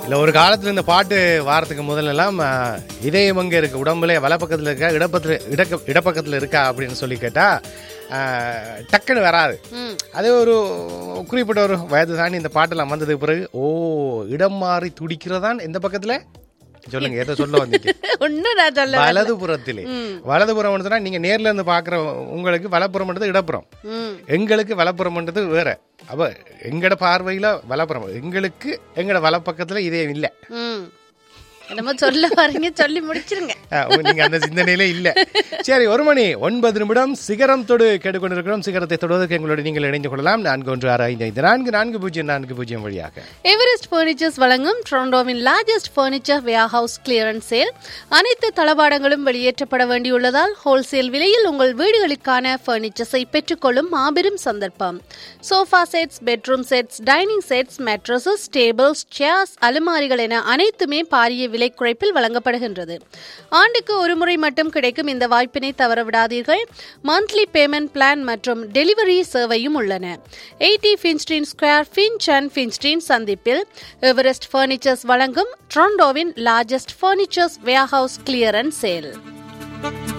இல்லை ஒரு காலத்தில் இந்த பாட்டு வாரத்துக்கு முதல்லலாம் அஹ், இதயம் எங்கே இருக்கு உடம்புல வலப்பக்கத்தில் இருக்கா இடப்பத்தில் இடக்க இடப்பக்கத்தில் இருக்கா அப்படின்னு சொல்லி கேட்டால் டக்குன்னு வராது ம். அது ஒரு குறிப்பிட்ட ஒரு வயது தாண்டி இந்த பாட்டெல்லாம் வந்ததுக்கு பிறகு ஓ இடம் மாறி துடிக்கிறதான் எந்த பக்கத்தில் சொல்லுங்க எதை சொல்ல வந்தீங்க ஒன்னும் நான் சொல்ல வரல. வலதுபுறத்திலே வலதுபுறம் சொன்னா நீங்க நேர்ல இருந்து பாக்குற உங்களுக்கு வலப்புறம்ன்றது இடப்புறம் ம் எங்களுக்கு வலப்புறம்ன்றது வேற அப்ப எங்கட பார்வையில வலப்புறம் எங்களுக்கு எங்கட வலப்பக்கத்துல இதே இல்ல ம் என்னமோ சொல்ல வரீங்க சொல்லி முடிச்சிருங்க அஹ், உங்க- நீங்க அந்த சிந்தனையில இல்ல சரி ஒரு மணி ஒன்பது நிமிடம் சிகரம் தொடு கேட்டுக்கொண்டிருக்கிறோம் சிகரத்தை தொடுவதற்கு எங்களோட நீங்கள் இணைந்து கொள்ளலாம் நான்கு ஒன்று ஆறு ஐந்து ஐந்து நான்கு நான்கு பூஜ்ஜியம் நான்கு பூஜ்ஜியம் வழியாக எவரெஸ்ட் பர்னிச்சர்ஸ் வழங்கும் டொரண்டோவின் largest furniture warehouse clearance sale அனைத்து தளவாடங்களும் வெளியேற்றப்பட வேண்டியுள்ளதால் ஹோல்சேல் விலையில் உங்கள் வீடுகளுக்கான பர்னிச்சர்ஸை பெற்றுக்கொள்ளும் மாபெரும் சந்தர்ப்பம் sofa sets bedroom sets dining sets mattresses tables chairs அலுமாரிகள் என அனைத்துமே பாரிய விலை குறைப்பில் வழங்கப்படுகின்றது ஆண்டுக்கு ஒரு முறை மட்டும் கிடைக்கும் இந்த வாய்ப்பினை தவறவிடாதீர்கள் மந்த்லி பேமெண்ட் பிளான் மற்றும் டெலிவரி சேவையும் உள்ளன eighty Finchdene Square Finch and Finchdene சந்திப்பில் எவரெஸ்ட் ஃபர்னிச்சர்ஸ் வழங்கும் ட்ரோண்டோவின் largest furnitures warehouse clearance sale